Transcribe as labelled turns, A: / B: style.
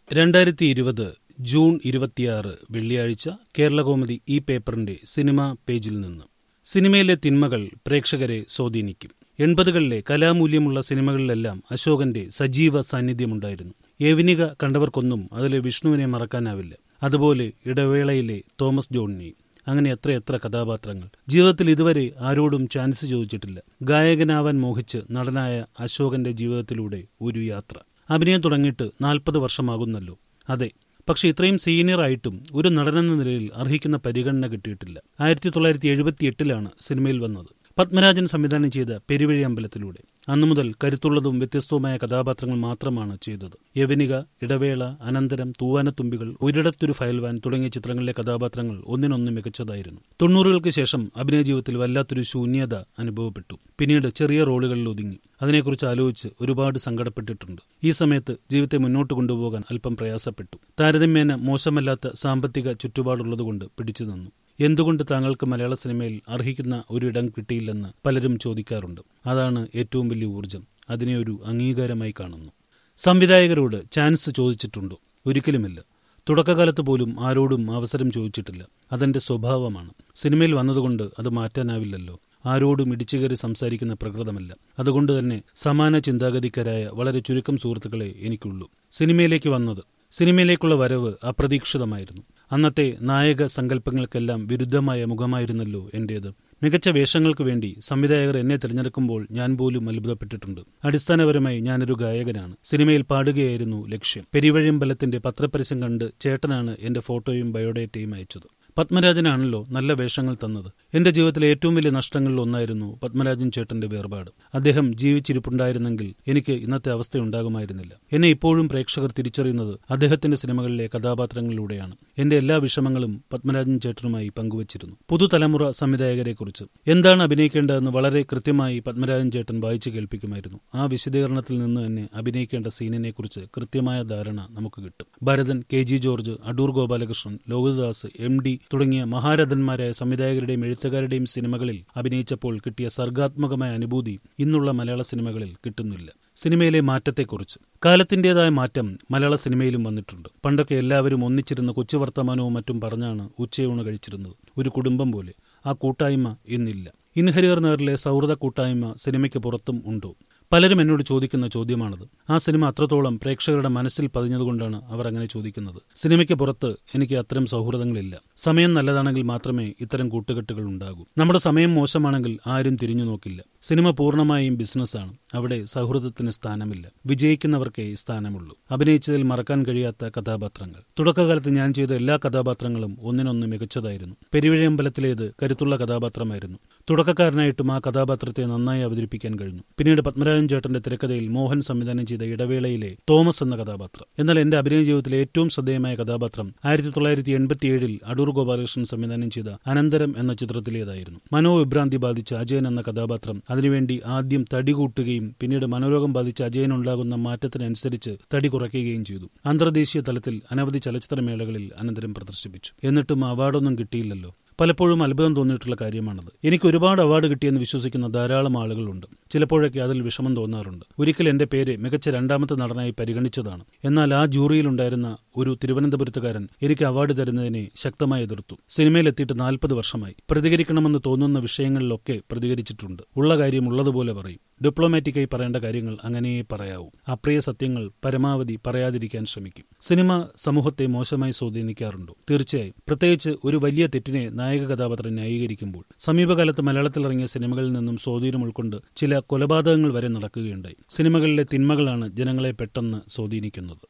A: രണ്ടായിരത്തി ഇരുപത് ജൂൺ ഇരുപത്തിയാറ് വെള്ളിയാഴ്ച കേരളകൗമുദി ഈ പേപ്പറിന്റെ സിനിമാ പേജിൽ നിന്ന് സിനിമയിലെ തിന്മകൾ പ്രേക്ഷകരെ സ്വാധീനിക്കും എൺപതുകളിലെ കലാമൂല്യമുള്ള സിനിമകളിലെല്ലാം അശോകന്റെ സജീവ സാന്നിധ്യമുണ്ടായിരുന്നു ഏവിനിക കണ്ടവർക്കൊന്നും അതിലെ വിഷ്ണുവിനെ മറക്കാനാവില്ല അതുപോലെ ഇടവേളയിലെ തോമസ് ജോണിനെയും അങ്ങനെ എത്രയെത്ര കഥാപാത്രങ്ങൾ ജീവിതത്തിൽ ഇതുവരെ ആരോടും ചാൻസ് ചോദിച്ചിട്ടില്ല ഗായകനാവാൻ മോഹിച്ച് നടനായ അശോകന്റെ ജീവിതത്തിലൂടെ ഒരു യാത്ര അഭിനയം തുടങ്ങിയിട്ട് നാൽപ്പത് വർഷമാകുന്നല്ലോ അതെ പക്ഷെ ഇത്രയും സീനിയർ ആയിട്ടും ഒരു നടനെന്ന നിലയിൽ അർഹിക്കുന്ന പരിഗണന കിട്ടിയിട്ടില്ല ആയിരത്തി തൊള്ളായിരത്തി എഴുപത്തി എട്ടിലാണ് സിനിമയിൽ വന്നത് പത്മരാജൻ സംവിധാനം ചെയ്ത പെരുവഴി അമ്പലത്തിലൂടെ അന്നു മുതൽ കരുത്തുള്ളതും വ്യത്യസ്തവുമായ കഥാപാത്രങ്ങൾ മാത്രമാണ് ചെയ്തത് യവനിക ഇടവേള അനന്തരം തൂവാനത്തുമ്പികൾ ഒരിടത്തൊരു ഫയൽവാൻ തുടങ്ങിയ ചിത്രങ്ങളിലെ കഥാപാത്രങ്ങൾ ഒന്നിനൊന്ന് മികച്ചതായിരുന്നു തൊണ്ണൂറുകൾക്ക് ശേഷം അഭിനയ ജീവിതത്തിൽ വല്ലാത്തൊരു ശൂന്യത അനുഭവപ്പെട്ടു പിന്നീട് ചെറിയ റോളുകളിൽ ഒതുങ്ങി അതിനെക്കുറിച്ച് ആലോചിച്ച് ഒരുപാട് സങ്കടപ്പെട്ടിട്ടുണ്ട് ഈ സമയത്ത് ജീവിതത്തെ മുന്നോട്ട് കൊണ്ടുപോകാൻ അല്പം പ്രയാസപ്പെട്ടു താരതമ്യേന മോശമല്ലാത്ത സാമ്പത്തിക ചുറ്റുപാടുള്ളതുകൊണ്ട് പിടിച്ചു നിന്നു എന്തുകൊണ്ട് താങ്കൾക്ക് മലയാള സിനിമയിൽ അർഹിക്കുന്ന ഒരിടം കിട്ടിയില്ലെന്ന് പലരും ചോദിക്കാറുണ്ട് അതാണ് ഏറ്റവും വലിയ ഊർജം അതിനെ ഒരു അംഗീകാരമായി കാണുന്നു സംവിധായകരോട് ചാൻസ് ചോദിച്ചിട്ടുണ്ടോ ഒരിക്കലുമില്ല തുടക്കകാലത്ത് പോലും ആരോടും അവസരം ചോദിച്ചിട്ടില്ല അതെന്റെ സ്വഭാവമാണ് സിനിമയിൽ വന്നതുകൊണ്ട് അത് മാറ്റാനാവില്ലല്ലോ ആരോടും ഇടിച്ചുകയറി സംസാരിക്കുന്ന പ്രകൃതമല്ല അതുകൊണ്ട് തന്നെ സമാന ചിന്താഗതിക്കാരായ വളരെ ചുരുക്കം സുഹൃത്തുക്കളെ എനിക്കുള്ളൂ സിനിമയിലേക്ക് വന്നത് സിനിമയിലേക്കുള്ള വരവ് അപ്രതീക്ഷിതമായിരുന്നു അന്നത്തെ നായക സങ്കല്പങ്ങൾക്കെല്ലാം വിരുദ്ധമായ മുഖമായിരുന്നല്ലോ എന്റേത് മികച്ച വേഷങ്ങൾക്ക് വേണ്ടി സംവിധായകർ എന്നെ തിരഞ്ഞെടുക്കുമ്പോൾ ഞാൻ പോലും അത്ഭുതപ്പെട്ടിട്ടുണ്ട് അടിസ്ഥാനപരമായി ഞാനൊരു ഗായകനാണ് സിനിമയിൽ പാടുകയായിരുന്നു ലക്ഷ്യം പെരിവഴിയമ്പലത്തിന്റെ പത്രപരസ്യം കണ്ട് ചേട്ടനാണ് എന്റെ ഫോട്ടോയും ബയോഡേറ്റയും അയച്ചത് പത്മരാജനാണല്ലോ നല്ല വേഷങ്ങൾ തന്നത് എന്റെ ജീവിതത്തിലെ ഏറ്റവും വലിയ നഷ്ടങ്ങളിൽ ഒന്നായിരുന്നു പത്മരാജൻ ചേട്ടന്റെ വേർപാട് അദ്ദേഹം ജീവിച്ചിരിപ്പുണ്ടായിരുന്നെങ്കിൽ എനിക്ക് ഇന്നത്തെ അവസ്ഥ ഉണ്ടാകുമായിരുന്നില്ല എന്നെ ഇപ്പോഴും പ്രേക്ഷകർ തിരിച്ചറിയുന്നത് അദ്ദേഹത്തിന്റെ സിനിമകളിലെ കഥാപാത്രങ്ങളിലൂടെയാണ് എന്റെ എല്ലാ വിഷമങ്ങളും പത്മരാജൻ ചേട്ടനുമായി പങ്കുവച്ചിരുന്നു പുതുതലമുറ സംവിധായകരെക്കുറിച്ച് എന്താണ് അഭിനയിക്കേണ്ടതെന്ന് വളരെ കൃത്യമായി പത്മരാജൻ ചേട്ടൻ വായിച്ചു കേൾപ്പിക്കുമായിരുന്നു ആ വിശദീകരണത്തിൽ നിന്ന് തന്നെ അഭിനയിക്കേണ്ട സീനിനെ കുറിച്ച് കൃത്യമായ ധാരണ നമുക്ക് കിട്ടും Bharathan K G George Adoor Gopalakrishnan Lokadas M D തുടങ്ങിയ മഹാരഥന്മാരായ സംവിധായകരുടെയും എഴുത്തുകാരുടെയും സിനിമകളിൽ അഭിനയിച്ചപ്പോൾ കിട്ടിയ സർഗാത്മകമായ അനുഭൂതി ഇന്നുള്ള മലയാള സിനിമകളിൽ കിട്ടുന്നില്ല സിനിമയിലെ മാറ്റത്തെക്കുറിച്ച് കാലത്തിന്റേതായ മാറ്റം മലയാള സിനിമയിലും വന്നിട്ടുണ്ട് പണ്ടൊക്കെ എല്ലാവരും ഒന്നിച്ചിരുന്ന് കൊച്ചു വർത്തമാനവും മറ്റും പറഞ്ഞാണ് ഉച്ചയൂണ് കഴിച്ചിരുന്നത് ഒരു കുടുംബം പോലെ ആ കൂട്ടായ്മ ഇന്നില്ല ഇൻഹരിയർ നേറിലെ സൗഹൃദ കൂട്ടായ്മ സിനിമയ്ക്ക് പുറത്തും ഉണ്ടോ പലരും എന്നോട് ചോദിക്കുന്ന ചോദ്യമാണത് ആ സിനിമ അത്രത്തോളം പ്രേക്ഷകരുടെ മനസ്സിൽ പതിഞ്ഞതുകൊണ്ടാണ് അവർ അങ്ങനെ ചോദിക്കുന്നത് സിനിമയ്ക്ക് പുറത്ത് എനിക്ക് അത്തരം സൗഹൃദങ്ങളില്ല സമയം നല്ലതാണെങ്കിൽ മാത്രമേ ഇത്തരം കൂട്ടുകെട്ടുകൾ ഉണ്ടാകൂ നമ്മുടെ സമയം മോശമാണെങ്കിൽ ആരും തിരിഞ്ഞു നോക്കില്ല സിനിമ പൂർണ്ണമായും ബിസിനസ്സാണ് അവിടെ സൗഹൃദത്തിന് സ്ഥാനമില്ല വിജയിക്കുന്നവർക്കേ സ്ഥാനമുള്ളൂ അഭിനയിച്ചതിൽ മറക്കാൻ കഴിയാത്ത കഥാപാത്രങ്ങൾ തുടക്കകാലത്ത് ഞാൻ ചെയ്ത എല്ലാ കഥാപാത്രങ്ങളും ഒന്നിനൊന്ന് മികച്ചതായിരുന്നു പെരുവഴിയമ്പലത്തിലേത് കരുത്തുള്ള കഥാപാത്രമായിരുന്നു തുടക്കക്കാരനായിട്ടും ആ കഥാപാത്രത്തെ നന്നായി അവതരിപ്പിക്കാൻ കഴിഞ്ഞു പിന്നീട് പത്മരാജൻ ചേട്ടന്റെ തിരക്കഥയിൽ മോഹൻ സംവിധാനം ചെയ്ത ഇടവേളയിലെ തോമസ് എന്ന കഥാപാത്രം എന്നാൽ എന്റെ അഭിനയ ജീവിതത്തിലെ ഏറ്റവും ശ്രദ്ധേയമായ കഥാപാത്രം ആയിരത്തി തൊള്ളായിരത്തി എൺപത്തിയേഴിൽ അടൂർ ഗോപാലകൃഷ്ണൻ സംവിധാനം ചെയ്ത അനന്തരം എന്ന ചിത്രത്തിലേതായിരുന്നു മനോവിഭ്രാന്തി ബാധിച്ച അജയൻ എന്ന കഥാപാത്രം അതിനുവേണ്ടി ആദ്യം തടി കൂട്ടുകയും പിന്നീട് മനോരോഗം ബാധിച്ച അജയനുണ്ടാകുന്ന മാറ്റത്തിനനുസരിച്ച് തടി കുറയ്ക്കുകയും ചെയ്തു അന്തർദേശീയ തലത്തിൽ അനവധി ചലച്ചിത്രമേളകളിൽ അനന്തരം പ്രദർശിപ്പിച്ചു എന്നിട്ടും അവാർഡൊന്നും കിട്ടിയില്ലല്ലോ പലപ്പോഴും അത്ഭുതം തോന്നിയിട്ടുള്ള കാര്യമാണത് എനിക്ക് ഒരുപാട് അവാർഡ് കിട്ടിയെന്ന് വിശ്വസിക്കുന്ന ധാരാളം ആളുകളുണ്ട് ചിലപ്പോഴൊക്കെ അതിൽ വിഷമം തോന്നാറുണ്ട് ഒരിക്കൽ എന്റെ പേര് മികച്ച രണ്ടാമത്തെ നടനായി പരിഗണിച്ചതാണ് എന്നാൽ ആ ജൂറിയിലുണ്ടായിരുന്ന ഒരു തിരുവനന്തപുരത്തുകാരൻ എനിക്ക് അവാർഡ് തരുന്നതിനെ ശക്തമായി എതിർത്തു സിനിമയിലെത്തിയിട്ട് നാൽപ്പത് വർഷമായി പ്രതികരിക്കണമെന്ന് തോന്നുന്ന വിഷയങ്ങളിലൊക്കെ പ്രതികരിച്ചിട്ടുണ്ട് ഉള്ള കാര്യം ഉള്ളതുപോലെ പറയും ഡിപ്ലോമാറ്റിക്കായി പറയേണ്ട കാര്യങ്ങൾ അങ്ങനെയേ പറയാവൂ അപ്രിയ സത്യങ്ങൾ പരമാവധി പറയാതിരിക്കാൻ ശ്രമിക്കും സിനിമ സമൂഹത്തെ മോശമായി സ്വാധീനിക്കാറുണ്ടോ തീർച്ചയായും പ്രത്യേകിച്ച് ഒരു വലിയ തെറ്റിനെ നായക കഥാപാത്രം ന്യായീകരിക്കുമ്പോൾ സമീപകാലത്ത് മലയാളത്തിൽ ഇറങ്ങിയ സിനിമകളിൽ നിന്നും സ്വാധീനം ഉൾക്കൊണ്ട് ചില കൊലപാതകങ്ങൾ വരെ നടക്കുകയുണ്ടായി സിനിമകളിലെ തിന്മകളാണ് ജനങ്ങളെ പെട്ടെന്ന് സ്വാധീനിക്കുന്നത്